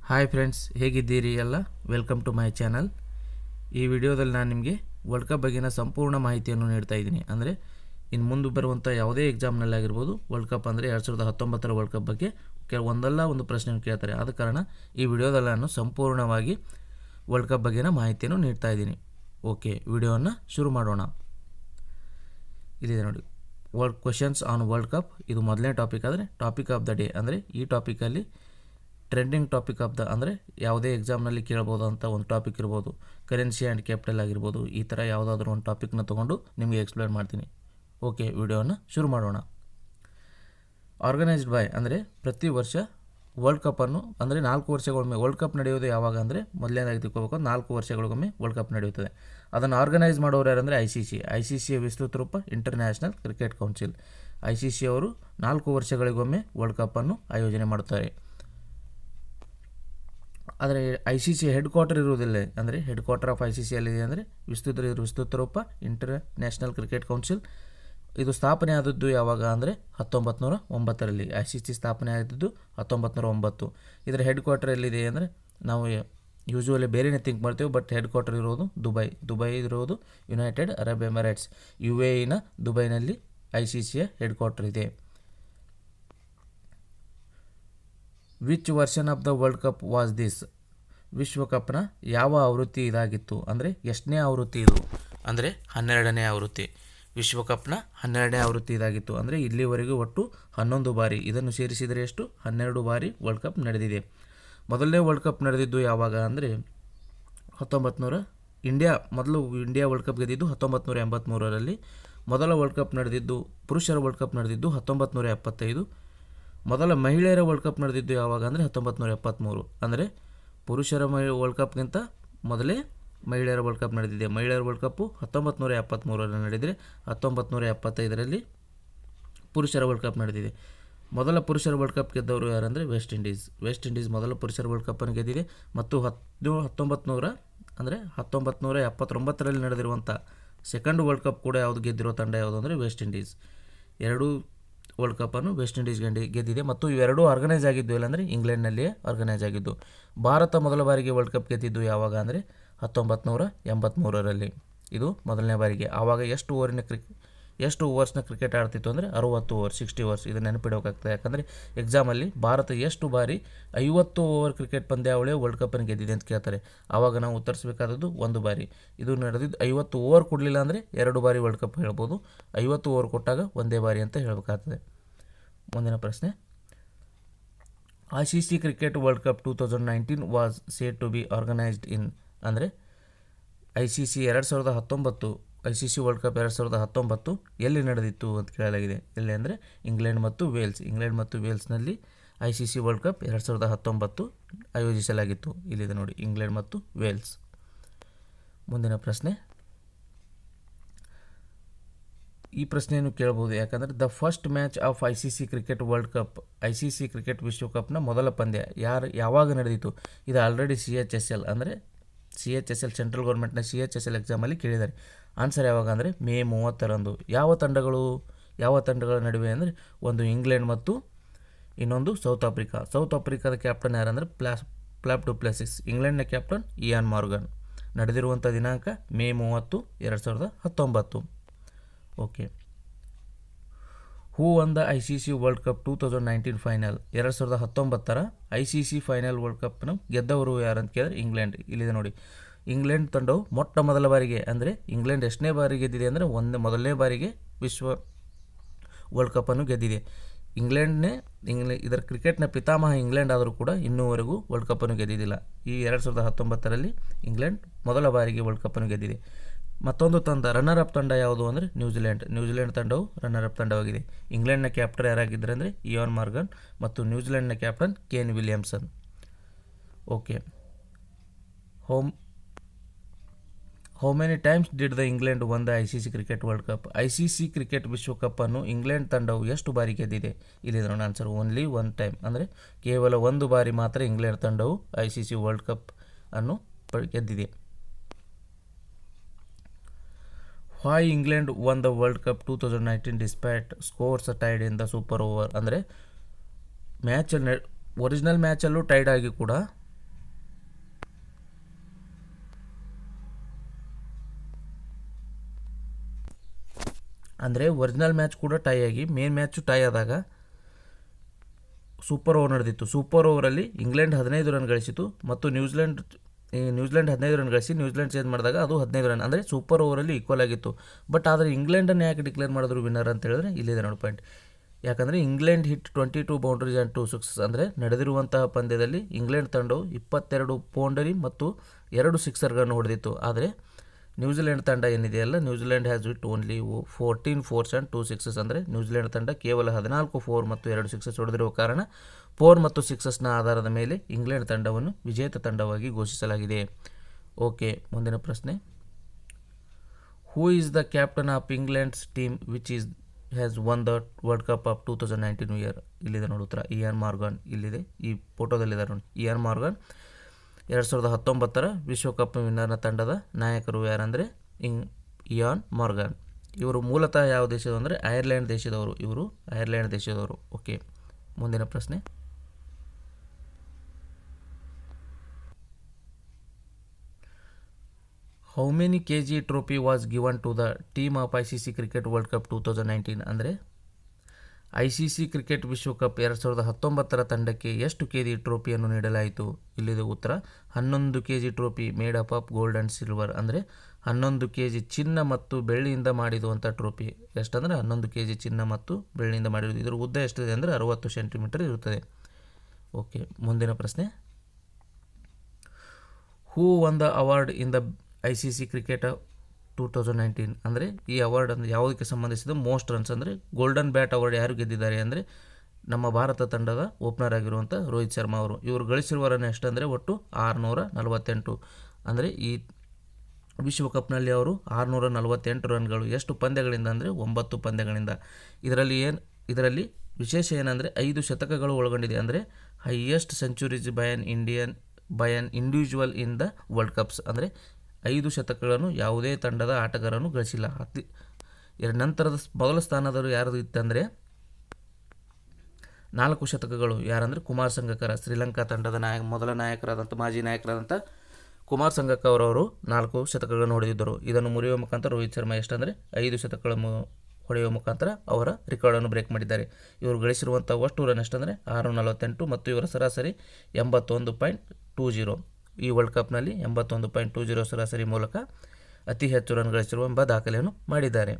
hi friends ಹೇಗಿದ್ದೀರಿ ಎಲ್ಲ welcome to my channel ಈ ವಿಡಿಯೋದಲ್ಲಿ ನಾನು ನಿಮಗೆ ವರ್ಲ್ಡ್ ಕಪ್ ಬಗ್ಗಿನ ಸಂಪೂರ್ಣ ಮಾಹಿತಿಯನ್ನು ನೀಡ್ತಾ ಇದ್ದೀನಿ ಅಂದರೆ ಇನ್ನು ಮುಂದೆ ಬರುವಂಥ ಯಾವುದೇ ಎಕ್ಸಾಮ್ನಲ್ಲಿ ಆಗಿರ್ಬೋದು ವರ್ಲ್ಡ್ ಕಪ್ ಅಂದರೆ ಎರಡು ಸಾವಿರದ ಹತ್ತೊಂಬತ್ತರ ವರ್ಲ್ಡ್ ಕಪ್ ಬಗ್ಗೆ ಕೆಲ ಒಂದಲ್ಲ ಒಂದು ಪ್ರಶ್ನೆಯನ್ನು ಕೇಳ್ತಾರೆ ಆದ ಕಾರಣ ಈ ವಿಡಿಯೋದಲ್ಲಿ ನಾನು ಸಂಪೂರ್ಣವಾಗಿ ವರ್ಲ್ಡ್ ಕಪ್ ಬಗ್ಗಿನ ಮಾಹಿತಿಯನ್ನು ನೀಡ್ತಾ ಇದ್ದೀನಿ ಓಕೆ ವಿಡಿಯೋವನ್ನು ಶುರು ಮಾಡೋಣ ಇಲ್ಲಿದೆ ನೋಡಿ world questions on world cup ಇದು ಮೊದಲನೇ ಟಾಪಿಕ್ ಆದರೆ ಟಾಪಿಕ್ ಆಫ್ ದ ಡೇ ಅಂದರೆ ಈ ಟಾಪಿಕಲ್ಲಿ ಟ್ರೆಂಡಿಂಗ್ ಟಾಪಿಕ್ ಆಫ್ ದ ಅಂದರೆ ಯಾವುದೇ ಎಕ್ಸಾಮ್ನಲ್ಲಿ ಕೇಳ್ಬೋದು ಅಂತ ಒಂದು ಟಾಪಿಕ್ ಇರ್ಬೋದು ಕರೆನ್ಸಿ ಆ್ಯಂಡ್ ಕ್ಯಾಪಿಟಲ್ ಆಗಿರ್ಬೋದು ಈ ಥರ ಯಾವುದಾದ್ರೂ ಒಂದು ಟಾಪಿಕ್ನ ತೊಗೊಂಡು ನಿಮಗೆ ಎಕ್ಸ್ಪ್ಲೇನ್ ಮಾಡ್ತೀನಿ ಓಕೆ ವಿಡಿಯೋನ ಶುರು ಮಾಡೋಣ ಆರ್ಗನೈಸ್ಡ್ ಬೈ ಅಂದರೆ ಪ್ರತಿ ವರ್ಷ ವರ್ಲ್ಡ್ ಕಪ್ಪನ್ನು ಅಂದರೆ ನಾಲ್ಕು ವರ್ಷಗೊಮ್ಮೆ ವರ್ಲ್ಡ್ ಕಪ್ ನಡೆಯೋದು ಯಾವಾಗ ಅಂದರೆ ಮೊದಲನೇದಾಗಿ ತಿಳ್ಕೊಬೇಕು ನಾಲ್ಕು ವರ್ಷಗಳಿಗೊಮ್ಮೆ ವರ್ಲ್ಡ್ ಕಪ್ ನಡೆಯುತ್ತದೆ ಅದನ್ನು ಆರ್ಗನೈಸ್ ಮಾಡೋರು ಯಾರಂದರೆ I C C I C ಸಿಯ ವಿಸ್ತೃತ ರೂಪ International Cricket Council I C C ಅವರು ನಾಲ್ಕು ವರ್ಷಗಳಿಗೊಮ್ಮೆ ವರ್ಲ್ಡ್ ಕಪ್ಪನ್ನು ಆಯೋಜನೆ ಮಾಡುತ್ತಾರೆ ಆದರೆ I C C headquarter ಇರುವುದಿಲ್ಲ ಅಂದರೆ headquarter of I C C ಎಲ್ಲಿದೆ ಅಂದರೆ ವಿಸ್ತೃತ ವಿಸ್ತೃತ ರೂಪ ಇಂಟರ್ ನ್ಯಾಷನಲ್ ಕ್ರಿಕೆಟ್ ಕೌನ್ಸಿಲ್ ಇದು ಸ್ಥಾಪನೆ ಆದದ್ದು ಯಾವಾಗ ಅಂದರೆ ಹತ್ತೊಂಬತ್ತು ನೂರ ಒಂಬತ್ತರಲ್ಲಿ ಐ ಸಿ ಸಿ ಸ್ಥಾಪನೆ ಆಗಿದ್ದು ಹತ್ತೊಂಬತ್ತು ನೂರ ಒಂಬತ್ತು ಇದರ ಹೆಡ್ ಕ್ವಾರ್ಟರ್ ಎಲ್ಲಿದೆ ಅಂದರೆ ನಾವು ಯೂಶ್ವಲಿ ಬೇರೆನೇ ಥಿಂಕ್ ಮಾಡ್ತೀವಿ ಬಟ್ ಹೆಡ್ ಕ್ವಾರ್ಟರ್ ಇರೋದು ದುಬೈ ದುಬೈ ಇರೋದು United Arab Emirates U A ಇನ ದುಬೈನಲ್ಲಿ ಐ ಸಿ ಸಿಯ ಹೆಡ್ ಕ್ವಾರ್ಟರ್ ಇದೆ which version of the world cup was this ವಿಶ್ವಕಪ್ನ ಯಾವ ಆವೃತ್ತಿ ಇದಾಗಿತ್ತು ಅಂದರೆ ಎಷ್ಟನೇ ಆವೃತ್ತಿ ಇದು ಅಂದರೆ ಹನ್ನೆರಡನೇ ಆವೃತ್ತಿ ವಿಶ್ವಕಪ್ನ ಹನ್ನೆರಡನೇ ಆವೃತ್ತಿ ಇದಾಗಿತ್ತು ಅಂದರೆ ಇಲ್ಲಿವರೆಗೂ ಒಟ್ಟು ಹನ್ನೊಂದು ಬಾರಿ ಇದನ್ನು ಸೇರಿಸಿದರೆ ಎಷ್ಟು ಹನ್ನೆರಡು ಬಾರಿ ವರ್ಲ್ಡ್ ಕಪ್ ನಡೆದಿದೆ ಮೊದಲನೇ ವರ್ಲ್ಡ್ ಕಪ್ ನಡೆದಿದ್ದು ಯಾವಾಗ ಅಂದರೆ ಹತ್ತೊಂಬತ್ತು ನೂರ ಇಂಡಿಯಾ ಮೊದಲು ಇಂಡಿಯಾ ವರ್ಲ್ಡ್ ಕಪ್ ಗೆದ್ದಿದ್ದು ಹತ್ತೊಂಬತ್ತು ನೂರ ಎಂಬತ್ತ್ಮೂರರಲ್ಲಿ ಮೊದಲ ವರ್ಲ್ಡ್ ಕಪ್ ನಡೆದಿದ್ದು ಪುರುಷರ ವರ್ಲ್ಡ್ ಕಪ್ ನಡೆದಿದ್ದು ಹತ್ತೊಂಬತ್ತು ನೂರ ಎಪ್ಪತ್ತೈದು ಮೊದಲ ಮಹಿಳೆಯರ ವರ್ಲ್ಡ್ ಕಪ್ ನಡೆದಿದ್ದು ಯಾವಾಗ ಅಂದರೆ ಹತ್ತೊಂಬತ್ತು ನೂರ ಎಪ್ಪತ್ತ್ಮೂರು ಅಂದರೆ ಪುರುಷರ ಮಹಿ ವರ್ಲ್ಡ್ ಕಪ್ಗಿಂತ ಮೊದಲೇ ಮಹಿಳೆಯರ ವರ್ಲ್ಡ್ ಕಪ್ ನಡೆದಿದೆ ಮಹಿಳೆಯರ ವರ್ಲ್ಡ್ ಕಪ್ಪು ಹತ್ತೊಂಬತ್ತು ನೂರ ಎಪ್ಪತ್ತ್ಮೂರರಲ್ಲಿ ನಡೆದರೆ ಹತ್ತೊಂಬತ್ತು ನೂರ ಎಪ್ಪತ್ತೈದರಲ್ಲಿ ಪುರುಷರ ವರ್ಲ್ಡ್ ಕಪ್ ನಡೆದಿದೆ ಮೊದಲ ಪುರುಷರ ವರ್ಲ್ಡ್ ಕಪ್ ಗೆದ್ದವರು ಯಾರಂದರೆ ವೆಸ್ಟ್ ಇಂಡೀಸ್ ವೆಸ್ಟ್ ಇಂಡೀಸ್ ಮೊದಲ ಪುರುಷರ ವರ್ಲ್ಡ್ ಕಪ್ಪನ್ನು ಗೆದ್ದಿದೆ ಮತ್ತು ಹತ್ತು ಹತ್ತೊಂಬತ್ತು ನೂರ ಅಂದರೆ ಹತ್ತೊಂಬತ್ತು ನೂರ ಎಪ್ಪತ್ತೊಂಬತ್ತರಲ್ಲಿ ನಡೆದಿರುವಂಥ ಸೆಕೆಂಡ್ ವರ್ಲ್ಡ್ ಕಪ್ ಕೂಡ ಯಾವುದು ಗೆದ್ದಿರೋ ತಂಡ ಯಾವುದು ಅಂದರೆ ವೆಸ್ಟ್ ಇಂಡೀಸ್ ಎರಡೂ ವರ್ಲ್ಡ್ ಕಪ್ಪನ್ನು ವೆಸ್ಟ್ ಇಂಡೀಸ್ ಗಂಡಿ ಗೆದ್ದಿದೆ ಮತ್ತು ಇವೆರಡೂ ಆರ್ಗನೈಸ್ ಆಗಿದ್ದು ಇಲ್ಲಾಂದರೆ ಇಂಗ್ಲೆಂಡ್ನಲ್ಲಿಯೇ ಆರ್ಗನೈಸ್ ಆಗಿದ್ದು ಭಾರತ ಮೊದಲ ಬಾರಿಗೆ ವರ್ಲ್ಡ್ ಕಪ್ ಗೆದ್ದಿದ್ದು ಯಾವಾಗ ಅಂದರೆ ಹತ್ತೊಂಬತ್ತು ನೂರ ಎಂಬತ್ತ್ಮೂರರಲ್ಲಿ ಇದು ಮೊದಲನೇ ಬಾರಿಗೆ ಆವಾಗ ಎಷ್ಟು ಓವರಿನ ಕ್ರಿಕ್ ಎಷ್ಟು ಓವರ್ಸ್ನ ಕ್ರಿಕೆಟ್ ಆಡ್ತಿತ್ತು ಅಂದರೆ ಅರುವತ್ತು ಓವರ್ ಸಿಕ್ಸ್ಟಿ ಓವರ್ಸ್ ಇದು ನೆನಪಿಡಬೇಕಾಗ್ತದೆ ಯಾಕಂದರೆ ಎಕ್ಸಾಮಲ್ಲಿ ಭಾರತ ಎಷ್ಟು ಬಾರಿ ಐವತ್ತು ಓವರ್ ಕ್ರಿಕೆಟ್ ಪಂದ್ಯಾವಳಿಯ ವರ್ಲ್ಡ್ ಕಪ್ಪನ್ನು ಗೆದ್ದಿದೆ ಅಂತ ಕೇಳ್ತಾರೆ ಆವಾಗ ನಾವು ಉತ್ತರಿಸಬೇಕಾದದ್ದು ಒಂದು ಬಾರಿ ಇದು ನಡೆದಿದ್ದು ಐವತ್ತು ಓವರ್ ಕೊಡಲಿಲ್ಲ ಅಂದರೆ ಎರಡು ಬಾರಿ ವರ್ಲ್ಡ್ ಕಪ್ ಹೇಳ್ಬೋದು ಐವತ್ತು ಓವರ್ ಕೊಟ್ಟಾಗ ಒಂದೇ ಬಾರಿ ಅಂತ ಹೇಳಬೇಕಾಗ್ತದೆ ಮುಂದಿನ ಪ್ರಶ್ನೆ I C C cricket world cup two thousand nineteen was said to be organised in ಅಂದರೆ ಐ ಸಿ ಸಿ ಎರಡು ಸಾವಿರದ ಹತ್ತೊಂಬತ್ತು I C C world cup ಎರಡು ಸಾವಿರದ ಹತ್ತೊಂಬತ್ತು ಎಲ್ಲಿ ನಡೆದಿತ್ತು ಅಂತ ಕೇಳಲಾಗಿದೆ ಎಲ್ಲಿ ಅಂದರೆ ಇಂಗ್ಲೆಂಡ್ ಮತ್ತು ವೇಲ್ಸ್ ಇಂಗ್ಲೆಂಡ್ ಮತ್ತು ವೇಲ್ಸ್ನಲ್ಲಿ I C C world cup ಎರಡು ಸಾವಿರದ ಹತ್ತೊಂಬತ್ತು ಆಯೋಜಿಸಲಾಗಿತ್ತು ಇಲ್ಲಿದೆ ನೋಡಿ ಇಂಗ್ಲೆಂಡ್ ಮತ್ತು ವೇಲ್ಸ್ ಮುಂದಿನ ಪ್ರಶ್ನೆ ಈ ಪ್ರಶ್ನೆಯನ್ನು ಕೇಳ್ಬೋದು ಯಾಕಂದರೆ the first match of I C C cricket world cup I C C cricket ವಿಶ್ವಕಪ್ನ ಮೊದಲ ಪಂದ್ಯ ಯಾರು ಯಾವಾಗ ನಡೆದಿತ್ತು ಇದು already C H S L ಅಂದರೆ C H S L central ಗೌರ್ಮೆಂಟ್ನ ಸಿ ಎಚ್ ಎಸ್ ಎಲ್ ಎಕ್ಸಾಮಲ್ಲಿ ಕೇಳಿದ್ದಾರೆ ಆನ್ಸರ್ ಯಾವಾಗ ಅಂದರೆ ಮೇ ಮೂವತ್ತರಂದು ಯಾವ ತಂಡಗಳು ಯಾವ ತಂಡಗಳ ನಡುವೆ ಅಂದರೆ ಒಂದು ಇಂಗ್ಲೆಂಡ್ ಮತ್ತು ಇನ್ನೊಂದು ಸೌತ್ ಆಫ್ರಿಕಾ ಸೌತ್ ಆಫ್ರಿಕಾದ ಕ್ಯಾಪ್ಟನ್ ಯಾರಂದರೆ ಪ್ಲಾಸ್ ಪ್ಲಾಪ್ ಟು ಪ್ಲಾಸಿಸ್ ಇಂಗ್ಲೆಂಡ್ನ ಕ್ಯಾಪ್ಟನ್ ಇಯಾನ್ ಮಾರ್ಗನ್ ನಡೆದಿರುವಂಥ ದಿನಾಂಕ ಮೇ ಮೂವತ್ತು ಎರಡು ಸಾವಿರದ ಹತ್ತೊಂಬತ್ತು okay who won the I C C world cup two thousand nineteen final ಎರಡು ಸಾವಿರದ ಹತ್ತೊಂಬತ್ತರ I C C final world ಕಪ್ನ ಗೆದ್ದವರು ಯಾರಂತ ಕೇಳಿದ್ರೆ ಇಂಗ್ಲೆಂಡ್ ಇಲ್ಲಿದೆ ನೋಡಿ ಇಂಗ್ಲೆಂಡ್ ತಂಡವು ಮೊಟ್ಟ ಮೊದಲ ಬಾರಿಗೆ ಅಂದರೆ ಇಂಗ್ಲೆಂಡ್ ಎಷ್ಟನೇ ಬಾರಿ ಗೆದ್ದಿದೆ ಅಂದರೆ ಒಂದೇ ಮೊದಲನೇ ಬಾರಿಗೆ ವಿಶ್ವ ವರ್ಲ್ಡ್ ಕಪ್ಪನ್ನು ಗೆದ್ದಿದೆ ಇಂಗ್ಲೆಂಡ್ನೇ ಇಂಗ್ಲೆ ಇದರ ಕ್ರಿಕೆಟ್ನ ಪಿತಾಮಹ ಇಂಗ್ಲೆಂಡ್ ಆದರೂ ಕೂಡ ಇನ್ನೂವರೆಗೂ ವರ್ಲ್ಡ್ ಕಪ್ಪನ್ನು ಗೆದ್ದಿದ್ದಿಲ್ಲ ಈ ಎರಡು ಸಾವಿರದ ಹತ್ತೊಂಬತ್ತರಲ್ಲಿ ಇಂಗ್ಲೆಂಡ್ ಮೊದಲ ಬಾರಿಗೆ ವರ್ಲ್ಡ್ ಕಪ್ಪನ್ನು ಗೆದ್ದಿದೆ ಮತ್ತೊಂದು ತಂಡ ರನ್ನರ್ ಅಪ್ ತಂಡ ಯಾವುದು ಅಂದರೆ ನ್ಯೂಜಿಲೆಂಡ್ ನ್ಯೂಜಿಲೆಂಡ್ ತಂಡವು ರನ್ನರ್ ಅಪ್ ತಂಡವಾಗಿದೆ ಇಂಗ್ಲೆಂಡ್ನ ಕ್ಯಾಪ್ಟನ್ ಯಾರಾಗಿದ್ದರೆ ಅಂದರೆ ಇಯಾನ್ ಮಾರ್ಗನ್ ಮತ್ತು ನ್ಯೂಜಿಲೆಂಡ್ನ captain Kane Williamson okay home how many times did the England won the I C C cricket world cup I C C cricket ವಿಶ್ವಕಪ್ಪನ್ನು ಇಂಗ್ಲೆಂಡ್ ತಂಡವು ಎಷ್ಟು ಬಾರಿ ಗೆದ್ದಿದೆ ಇಲ್ಲಿ ನೋಡಿ ಆನ್ಸರ್ ಓನ್ಲಿ ಒನ್ ಟೈಮ್ ಅಂದರೆ ಕೇವಲ ಒಂದು ಬಾರಿ ಮಾತ್ರ ಇಂಗ್ಲೆಂಡ್ ತಂಡವು I C C world cup ಅನ್ನು ಗೆದ್ದಿದೆ why England won the world cup two thousand nineteen despite scores tied in the super over ಅಂದರೆ ಮ್ಯಾಚ್ ಒರಿಜಿನಲ್ ಮ್ಯಾಚಲ್ಲೂ ಟೈಡ್ ಆಗಿ ಕೂಡ ಅಂದರೆ ಒರಿಜಿನಲ್ ಮ್ಯಾಚ್ ಕೂಡ ಟೈ ಆಗಿ ಮೇನ್ ಮ್ಯಾಚು ಟೈ ಆದಾಗ ಸೂಪರ್ ಓವರ್ ನಡೆದಿತ್ತು ಸೂಪರ್ ಓವರಲ್ಲಿ ಇಂಗ್ಲೆಂಡ್ ಹದಿನೈದು ರನ್ ಗಳಿಸಿತು ಮತ್ತು ನ್ಯೂಜಿಲೆಂಡ್ ಈ ನ್ಯೂಜಿಲೆಂಡ್ ಹದಿನೈದು ರನ್ ಗಳಿಸಿ ನ್ಯೂಜಿಲೆಂಡ್ ಚೇಂಜ್ ಮಾಡಿದಾಗ ಅದು ಹದಿನೈದು ರನ್ ಅಂದರೆ ಸೂಪರ್ ಓವರಲ್ಲಿ ಈಕ್ವಲ್ ಆಗಿತ್ತು ಬಟ್ ಆದರೆ ಇಂಗ್ಲೆಂಡನ್ನು ಯಾಕೆ ಡಿಕ್ಲೇರ್ ಮಾಡಿದ್ರು ವಿನ್ನರ್ ಅಂತ ಹೇಳಿದ್ರೆ ಇಲ್ಲಿದೆ ನೋಡಿ ಪಾಯಿಂಟ್ ಯಾಕಂದರೆ England hit twenty two boundaries and two sixes ಅಂದರೆ ನಡೆದಿರುವಂತಹ ಪಂದ್ಯದಲ್ಲಿ ಇಂಗ್ಲೆಂಡ್ ತಂಡವು ಇಪ್ಪತ್ತೆರಡು ಬೌಂಡರಿ ಮತ್ತು ಎರಡು ಸಿಕ್ಸರ್ಗಳನ್ನು ಹೊಡೆದಿತ್ತು ಆದರೆ ನ್ಯೂಜಿಲೆಂಡ್ ತಂಡ ಏನಿದೆಯಲ್ಲ New Zealand has hit only fourteen fours and two sixes ಅಂದರೆ ನ್ಯೂಜಿಲೆಂಡ್ ತಂಡ ಕೇವಲ ಹದಿನಾಲ್ಕು ಫೋರ್ ಮತ್ತು ಎರಡು ಸಿಕ್ಸಸ್ ಹೊಡೆದಿರುವ ಕಾರಣ ಫೋರ್ ಮತ್ತು ಸಿಕ್ಸಸ್ನ ಆಧಾರದ ಮೇಲೆ ಇಂಗ್ಲೆಂಡ್ ತಂಡವನ್ನು ವಿಜೇತ ತಂಡವಾಗಿ ಘೋಷಿಸಲಾಗಿದೆ ಓಕೆ ಮುಂದಿನ ಪ್ರಶ್ನೆ who is the captain of England's team which is has won the world cup of two thousand nineteen year ಇಲ್ಲಿದೆ ನೋಡಿ ಉತ್ತರ ಇಯಾನ್ ಮಾರ್ಗನ್ ಇಲ್ಲಿದೆ ಈ ಫೋಟೋದಲ್ಲಿದೆ ನೋಡಿ ಇಯಾನ್ ಮಾರ್ಗನ್ ಎರಡು ಸಾವಿರದ ಹತ್ತೊಂಬತ್ತರ ವಿಶ್ವಕಪ್ ವಿನ್ನರ್ನ ತಂಡದ ನಾಯಕರು ಯಾರಂದರೆ ಇಂಗ್ ಇಯಾನ್ ಮಾರ್ಗನ್ ಇವರು ಮೂಲತಃ ಯಾವ ದೇಶದವರು ಅಂದರೆ ಐರ್ಲೆಂಡ್ ದೇಶದವರು ಇವರು ಐರ್ಲೆಂಡ್ ದೇಶದವರು ಓಕೆ ಮುಂದಿನ ಪ್ರಶ್ನೆ how many K G trophy was given to the team of I C C cricket world cup two thousand nineteen ಅಂದರೆ ಐ ಸಿ ಸಿ ಕ್ರಿಕೆಟ್ ವಿಶ್ವಕಪ್ ಎರಡು ಸಾವಿರದ ಹತ್ತೊಂಬತ್ತರ ತಂಡಕ್ಕೆ ಎಷ್ಟು ಕೆ ಜಿ ಟ್ರೋಫಿಯನ್ನು ನೀಡಲಾಯಿತು ಇಲ್ಲಿದೆ ಉತ್ತರ ಹನ್ನೊಂದು K G trophy made up of gold and silver ಅಂದರೆ ಹನ್ನೊಂದು ಕೆ ಜಿ ಚಿನ್ನ ಮತ್ತು ಬೆಳ್ಳಿಯಿಂದ ಮಾಡಿರುವಂಥ ಟ್ರೋಫಿ ಎಷ್ಟಂದರೆ ಹನ್ನೊಂದು ಕೆ ಜಿ ಚಿನ್ನ ಮತ್ತು ಬೆಳ್ಳಿಯಿಂದ ಮಾಡಿರೋದು ಇದರ ಉದ್ದ ಎಷ್ಟಿದೆ ಅಂದರೆ ಅರವತ್ತು ಸೆಂಟಿಮೀಟರ್ ಇರುತ್ತದೆ ಓಕೆ ಮುಂದಿನ ಪ್ರಶ್ನೆ who won the award in the I C C cricket two thousand nineteen ಅಂದರೆ ಈ ಅವಾರ್ಡ್ ಅಂದರೆ ಯಾವುದಕ್ಕೆ ಸಂಬಂಧಿಸಿದ ಮೋಸ್ಟ್ ರನ್ಸ್ ಅಂದರೆ ಗೋಲ್ಡನ್ ಬ್ಯಾಟ್ ಅವಾರ್ಡ್ ಯಾರು ಗೆದ್ದಿದ್ದಾರೆ ಅಂದರೆ ನಮ್ಮ ಭಾರತ ತಂಡದ ಓಪನರ್ ಆಗಿರುವಂಥ ರೋಹಿತ್ ಶರ್ಮಾ ಅವರು ಇವರು ಗಳಿಸಿರುವ ರನ್ ಎಷ್ಟಂದರೆ ಒಟ್ಟು ಆರುನೂರ ನಲವತ್ತೆಂಟು ಅಂದರೆ ಈ ವಿಶ್ವಕಪ್ನಲ್ಲಿ ಅವರು ಆರುನೂರ ನಲವತ್ತೆಂಟು ರನ್ಗಳು ಎಷ್ಟು ಪಂದ್ಯಗಳಿಂದ ಅಂದರೆ ಒಂಬತ್ತು ಪಂದ್ಯಗಳಿಂದ ಇದರಲ್ಲಿ ಏನು ಇದರಲ್ಲಿ ವಿಶೇಷ ಏನಂದರೆ ಐದು ಶತಕಗಳು ಒಳಗೊಂಡಿದೆ ಅಂದರೆ highest centuries by an Indian by an individual in the world cups ಅಂದರೆ ಐದು ಶತಕಗಳನ್ನು ಯಾವುದೇ ತಂಡದ ಆಟಗಾರನು ಗಳಿಸಿಲ್ಲ ಹತ್ತಿ ಎರಡು ನಂತರದ ಮೊದಲ ಸ್ಥಾನದವರು ಯಾರು ಇತ್ತಂದರೆ ನಾಲ್ಕು ಶತಕಗಳು ಯಾರಂದರೆ ಕುಮಾರ್ ಸಂಗಕರ ಶ್ರೀಲಂಕಾ ತಂಡದ ನಾಯಕ ಮೊದಲ ನಾಯಕರಾದಂಥ ಮಾಜಿ ನಾಯಕರಾದಂಥ ಕುಮಾರ್ ಸಂಗಕ್ಕ ಅವರವರು ನಾಲ್ಕು ಶತಕಗಳನ್ನು ಹೊಡೆದಿದ್ದರು ಇದನ್ನು ಮುರಿಯುವ ಮುಖಾಂತರ ರೋಹಿತ್ ಶರ್ಮಾ ಎಷ್ಟಂದರೆ ಐದು ಶತಕಗಳನ್ನು ಹೊಡೆಯುವ ಮುಖಾಂತರ ಅವರ ರೆಕಾರ್ಡನ್ನು ಬ್ರೇಕ್ ಮಾಡಿದ್ದಾರೆ ಇವರು ಗಳಿಸಿರುವಂಥ ಒಟ್ಟು ರನ್ ಎಷ್ಟಂದರೆ ಆರು ನಲವತ್ತೆಂಟು ಮತ್ತು ಇವರ ಸರಾಸರಿ ಎಂಬತ್ತೊಂದು ಪಾಯಿಂಟ್ ಟೂ ಜೀರೋ ಈ ವರ್ಲ್ಡ್ ಕಪ್ನಲ್ಲಿ ಎಂಬತ್ತೊಂದು ಪಾಯಿಂಟ್ ಟೂ ಜೀರೋ ಸರಾಸರಿ ಮೂಲಕ ಅತಿ ಹೆಚ್ಚು ರನ್ ಗಳಿಸಿರುವ ಎಂಬ ದಾಖಲೆಯನ್ನು ಮಾಡಿದ್ದಾರೆ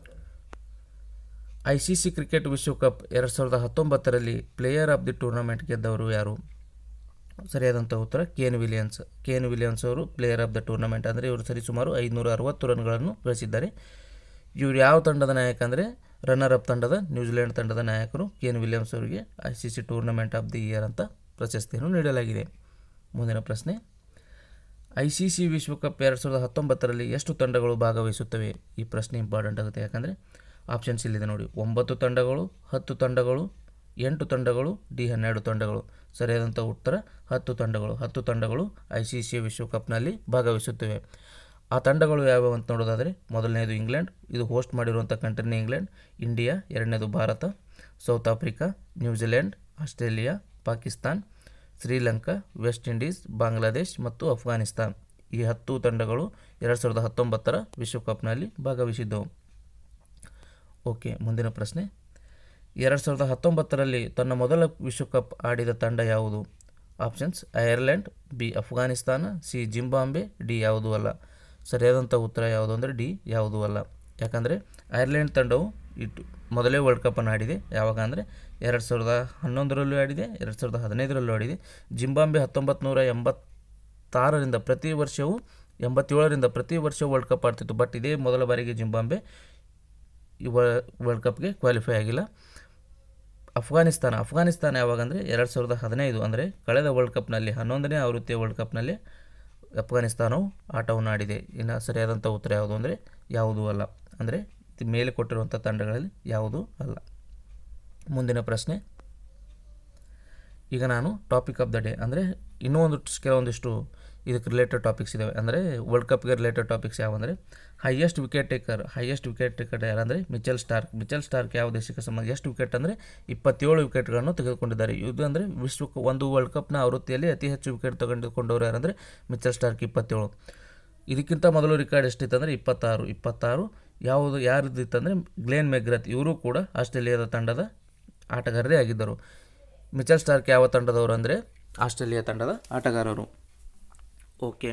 ಐ ಸಿ ಸಿ ಕ್ರಿಕೆಟ್ ವಿಶ್ವಕಪ್ ಎರಡು ಸಾವಿರದ ಹತ್ತೊಂಬತ್ತರಲ್ಲಿ ಪ್ಲೇಯರ್ ಆಫ್ ದಿ ಟೂರ್ನಮೆಂಟ್ ಗೆದ್ದವರು ಯಾರು ಸರಿಯಾದಂಥ ಉತ್ತರ ಕೇನ್ ವಿಲಿಯನ್ಸ್ ಕೇನ್ ವಿಲಿಯನ್ಸ್ ಅವರು ಪ್ಲೇಯರ್ ಆಫ್ ದ ಟೂರ್ನಮೆಂಟ್ ಅಂದರೆ ಇವರು ಸರಿಸುಮಾರು ಐದುನೂರ ಅರವತ್ತು ರನ್ಗಳನ್ನು ಗಳಿಸಿದ್ದಾರೆ ಇವರು ಯಾವ ತಂಡದ ನಾಯಕ ಅಂದರೆ ರನ್ನರ್ ಅಪ್ ತಂಡದ ನ್ಯೂಜಿಲೆಂಡ್ ತಂಡದ ನಾಯಕರು ಕೇನ್ ವಿಲಿಯಮ್ಸ್ ಅವರಿಗೆ I C C tournament of the year ಅಂತ ಪ್ರಶಸ್ತಿಯನ್ನು ನೀಡಲಾಗಿದೆ ಮುಂದಿನ ಪ್ರಶ್ನೆ ಐ ಸಿ ಸಿ ವಿಶ್ವಕಪ್ ಎರಡು ಸಾವಿರದ ಹತ್ತೊಂಬತ್ತರಲ್ಲಿ ಎಷ್ಟು ತಂಡಗಳು ಭಾಗವಹಿಸುತ್ತವೆ ಈ ಪ್ರಶ್ನೆ ಇಂಪಾರ್ಟೆಂಟ್ ಆಗುತ್ತೆ ಯಾಕಂದರೆ ಆಪ್ಷನ್ಸ್ ಇಲ್ಲಿದೆ ನೋಡಿ ಒಂಬತ್ತು ತಂಡಗಳು ಹತ್ತು ತಂಡಗಳು ಎಂಟು ತಂಡಗಳು ಡಿ ಹನ್ನೆರಡು ತಂಡಗಳು ಸರಿಯಾದಂಥ ಉತ್ತರ ಹತ್ತು ತಂಡಗಳು ಹತ್ತು ತಂಡಗಳು ಐ ಸಿ ಸಿ ವಿಶ್ವಕಪ್ನಲ್ಲಿ ಭಾಗವಹಿಸುತ್ತವೆ ಆ ತಂಡಗಳು ಯಾವ್ಯಾವ ಅಂತ ನೋಡೋದಾದರೆ ಮೊದಲನೇದು ಇಂಗ್ಲೆಂಡ್ ಇದು ಹೋಸ್ಟ್ ಮಾಡಿರುವಂಥ ಕಂಟ್ರಿನೇ ಇಂಗ್ಲೆಂಡ್ ಇಂಡಿಯಾ ಎರಡನೇದು Bharat South Africa New Zealand Australia Pakistan Sri Lanka West Indies Bangladesh ಮತ್ತು ಅಫ್ಘಾನಿಸ್ತಾನ್ ಈ ಹತ್ತು ತಂಡಗಳು ಎರಡು ಸಾವಿರದ ಹತ್ತೊಂಬತ್ತರ ವಿಶ್ವಕಪ್ನಲ್ಲಿ ಭಾಗವಹಿಸಿದ್ದವು ಓಕೆ ಮುಂದಿನ ಪ್ರಶ್ನೆ ಎರಡು ಸಾವಿರದ ಹತ್ತೊಂಬತ್ತರಲ್ಲಿ ತನ್ನ ಮೊದಲ ವಿಶ್ವಕಪ್ ಆಡಿದ ತಂಡ ಯಾವುದು options Ireland B Afghanistan C Zimbabwe D ಯಾವುದೂ ಅಲ್ಲ ಸರಿಯಾದಂಥ ಉತ್ತರ ಯಾವುದು ಅಂದರೆ ಡಿ ಯಾವುದೂ ಅಲ್ಲ ಯಾಕಂದರೆ ಐರ್ಲೆಂಡ್ ತಂಡವು ಇಟ್ಟು ಮೊದಲೇ ವರ್ಲ್ಡ್ ಕಪ್ಪನ್ನು ಆಡಿದೆ ಯಾವಾಗ ಅಂದರೆ ಎರಡು ಸಾವಿರದ ಹನ್ನೊಂದರಲ್ಲೂ ಆಡಿದೆ ಎರಡು ಸಾವಿರದ ಹದಿನೈದರಲ್ಲೂ ಆಡಿದೆ ಜಿಂಬಾಂಬೆ ಹತ್ತೊಂಬತ್ತು ನೂರ ಎಂಬತ್ತಾರರಿಂದ ಪ್ರತಿ ವರ್ಷವೂ ಎಂಬತ್ತೇಳರಿಂದ ಪ್ರತಿ ವರ್ಷ ವರ್ಲ್ಡ್ ಕಪ್ ಆಡ್ತಿತ್ತು ಬಟ್ ಇದೇ ಮೊದಲ ಬಾರಿಗೆ ಜಿಂಬಾಂಬೆ ಈ ವರ್ಲ್ಡ್ ಕಪ್ಗೆ ಕ್ವಾಲಿಫೈ ಆಗಿಲ್ಲ ಅಫ್ಘಾನಿಸ್ತಾನ ಅಫ್ಘಾನಿಸ್ತಾನ ಯಾವಾಗ ಅಂದರೆ ಎರಡು ಸಾವಿರದ ಹದಿನೈದು ಅಂದರೆ ಕಳೆದ ವರ್ಲ್ಡ್ ಕಪ್ನಲ್ಲಿ ಹನ್ನೊಂದನೇ ಆವೃತ್ತಿಯ ವರ್ಲ್ಡ್ ಕಪ್ನಲ್ಲಿ ಅಫ್ಘಾನಿಸ್ತಾನವು ಆಟವನ್ನು ಆಡಿದೆ ಇನ್ನು ಸರಿಯಾದಂಥ ಉತ್ತರ ಯಾವುದು ಅಂದರೆ ಯಾವುದೂ ಅಲ್ಲ ಅಂದರೆ ಇದು ಮೇಲೆ ಕೊಟ್ಟಿರುವಂಥ ತಂಡಗಳಲ್ಲಿ ಯಾವುದೂ ಅಲ್ಲ ಮುಂದಿನ ಪ್ರಶ್ನೆ ಈಗ ನಾನು ಟಾಪಿಕ್ ಆಫ್ ದ ಡೇ ಅಂದರೆ ಇನ್ನೂ ಒಂದು ಕೆಲವೊಂದಿಷ್ಟು ಇದಕ್ಕೆ ರಿಲೇಟೆಡ್ ಟಾಪಿಕ್ಸ್ ಇದ್ದಾವೆ ಅಂದರೆ ವರ್ಲ್ಡ್ ಕಪ್ಗೆ ರಿಲೇಟೆಡ್ ಟಾಪಿಕ್ಸ್ ಯಾವಂದರೆ highest wicket taker highest wicket taker ಯಾರಂದರೆ ಮಿಚೆಲ್ ಸ್ಟಾರ್ಕ್ ಮಿಚೆಲ್ ಸ್ಟಾರ್ಕ್ ಯಾವ ದೇಶಕ್ಕೆ ಸಂಬಂಧ ಎಷ್ಟು ವಿಕೆಟ್ ಅಂದರೆ ಇಪ್ಪತ್ತೇಳು ವಿಕೆಟ್ಗಳನ್ನು ತೆಗೆದುಕೊಂಡಿದ್ದಾರೆ ಇದು ಅಂದರೆ ವಿಶ್ವಕ್ಕೆ ಒಂದು ವರ್ಲ್ಡ್ ಕಪ್ನ ಆವೃತ್ತಿಯಲ್ಲಿ ಅತಿ ಹೆಚ್ಚು ವಿಕೆಟ್ ತೆಗೆದುಕೊಂಡವರು ಯಾರಂದರೆ ಮಿಚೆಲ್ ಸ್ಟಾರ್ಕ್ ಇಪ್ಪತ್ತೇಳು ಇದಕ್ಕಿಂತ ಮೊದಲು ರೆಕಾರ್ಡ್ ಎಷ್ಟಿತ್ತು ಅಂದರೆ ಇಪ್ಪತ್ತಾರು ಇಪ್ಪತ್ತಾರು ಯಾವುದು ಯಾರ್ದಿತ್ತಂದರೆ ಗ್ಲೇನ್ ಮೆಗ್ರತ್ ಇವರು ಕೂಡ ಆಸ್ಟ್ರೇಲಿಯಾದ ತಂಡದ ಆಟಗಾರರೇ ಆಗಿದ್ದರು ಮಿಚಲ್ ಸ್ಟಾರ್ಕ್ ಯಾವ ತಂಡದವರು ಅಂದರೆ ಆಸ್ಟ್ರೇಲಿಯಾ ತಂಡದ ಆಟಗಾರರು okay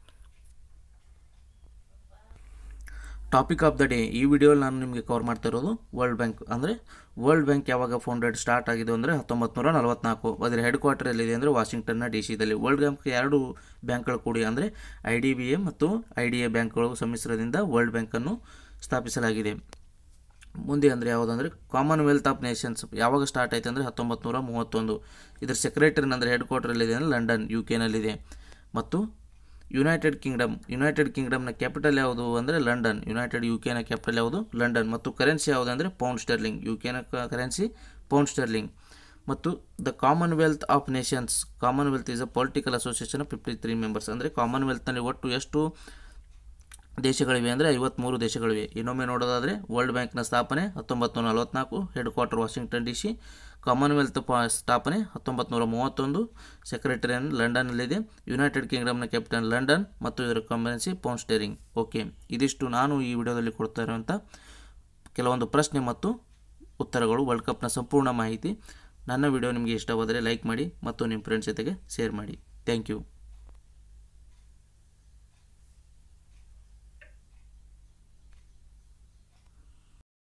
topic of the day ಈ ವಿಡಿಯೋಲಿ ನಾನು ನಿಮಗೆ ಕವರ್ ಮಾಡ್ತಾ ಇರೋದು ವರ್ಲ್ಡ್ ಬ್ಯಾಂಕ್ ಅಂದರೆ ವರ್ಲ್ಡ್ ಬ್ಯಾಂಕ್ ಯಾವಾಗ ಫೌಂಡೆಡ್ ಸ್ಟಾರ್ಟ್ ಆಗಿದೆ ಅಂದರೆ ಹತ್ತೊಂಬತ್ತು ನೂರ ನಲವತ್ನಾಲ್ಕು ಅದರ ಹೆಡ್ ಕ್ವಾರ್ಟರ್ ಎಲ್ಲಿದೆ ಅಂದರೆ ವಾಷಿಂಗ್ಟನ್ನ ಡಿ ಸಿದಲ್ಲಿ ವರ್ಲ್ಡ್ ಬ್ಯಾಂಕ್ ಎರಡು ಬ್ಯಾಂಕ್ಗಳು ಕೂಡಿ ಅಂದರೆ ಐ ಡಿ ಬಿ ಎ ಮತ್ತು ಐ ಡಿ ಎ ಬ್ಯಾಂಕ್ಗಳು ಸಮ್ಮಿಶ್ರದಿಂದ ವರ್ಲ್ಡ್ ಬ್ಯಾಂಕನ್ನು ಸ್ಥಾಪಿಸಲಾಗಿದೆ ಮುಂದೆ ಅಂದರೆ ಯಾವುದಂದರೆ ಕಾಮನ್ವೆಲ್ತ್ ಆಫ್ ನೇಷನ್ಸ್ ಯಾವಾಗ ಸ್ಟಾರ್ಟ್ ಆಯ್ತು ಅಂದರೆ ಹತ್ತೊಂಬತ್ತು ನೂರ ಮೂವತ್ತೊಂದು ಇದರ ಸೆಕ್ರೆಟರಿ ಅಂದರೆ ಹೆಡ್ ಕ್ವಾರ್ಟರ್ ಎಲ್ಲಿದೆ ಅಂದರೆ ಲಂಡನ್ ಯು ಕೆನಲ್ಲಿದೆ ಮತ್ತು ಯುನೈಟೆಡ್ ಕಿಂಗ್ಡಮ್ ಯುನೈಟೆಡ್ ಕಿಂಗ್ಡಮ್ನ ಕ್ಯಾಪಿಟಲ್ ಯಾವುದು ಅಂದರೆ ಲಂಡನ್ ಯುನೈಟೆಡ್ ಯು ಕೆನ ಕ್ಯಾಪಿಟಲ್ ಯಾವುದು ಲಂಡನ್ ಮತ್ತು ಕರೆನ್ಸಿ ಯಾವುದು ಅಂದರೆ ಪೌಂಡ್ ಸ್ಟರ್ಲಿಂಗ್ ಯು ಕೆನ ಕರೆನ್ಸಿ ಪೌಂಡ್ ಸ್ಟರ್ಲಿಂಗ್ ಮತ್ತು the Commonwealth of Nations Commonwealth is a political association of fifty three members ಅಂದರೆ ಕಾಮನ್ವೆಲ್ತ್ನಲ್ಲಿ ಒಟ್ಟು ಎಷ್ಟು ದೇಶಗಳಿವೆ ಅಂದರೆ ಐವತ್ತ್ಮೂರು ದೇಶಗಳಿವೆ ಇನ್ನೊಮ್ಮೆ ನೋಡೋದಾದರೆ ವರ್ಲ್ಡ್ ಬ್ಯಾಂಕ್ನ ಸ್ಥಾಪನೆ ಹತ್ತೊಂಬತ್ತು ನೂರ ನಲವತ್ನಾಲ್ಕು headquarter Washington D C Commonwealth ಪ ಸ್ಥಾಪನೆ ಹತ್ತೊಂಬತ್ತು ನೂರ ಮೂವತ್ತೊಂದು ಸೆಕ್ರೆಟರಿಯನ್ ಲಂಡನ್ನಲ್ಲಿದೆ ಯುನೈಟೆಡ್ ಕಿಂಗ್ಡಮ್ನ ಕ್ಯಾಪಿಟಲ್ ಲಂಡನ್ ಮತ್ತು ಇದರ ಕರೆನ್ಸಿ ಪೌಂಡ್ ಸ್ಟೇರಿಂಗ್ ಓಕೆ ಇದಿಷ್ಟು ನಾನು ಈ ವಿಡಿಯೋದಲ್ಲಿ ಕೊಡ್ತಾ ಇರುವಂಥ ಕೆಲವೊಂದು ಪ್ರಶ್ನೆ ಮತ್ತು ಉತ್ತರಗಳು ವರ್ಲ್ಡ್ ಕಪ್ನ ಸಂಪೂರ್ಣ ಮಾಹಿತಿ ನನ್ನ ವಿಡಿಯೋ ನಿಮಗೆ ಇಷ್ಟವಾದರೆ ಲೈಕ್ ಮಾಡಿ ಮತ್ತು ನಿಮ್ಮ ಫ್ರೆಂಡ್ಸ್ ಜೊತೆಗೆ ಶೇರ್ ಮಾಡಿ ಥ್ಯಾಂಕ್ ಯು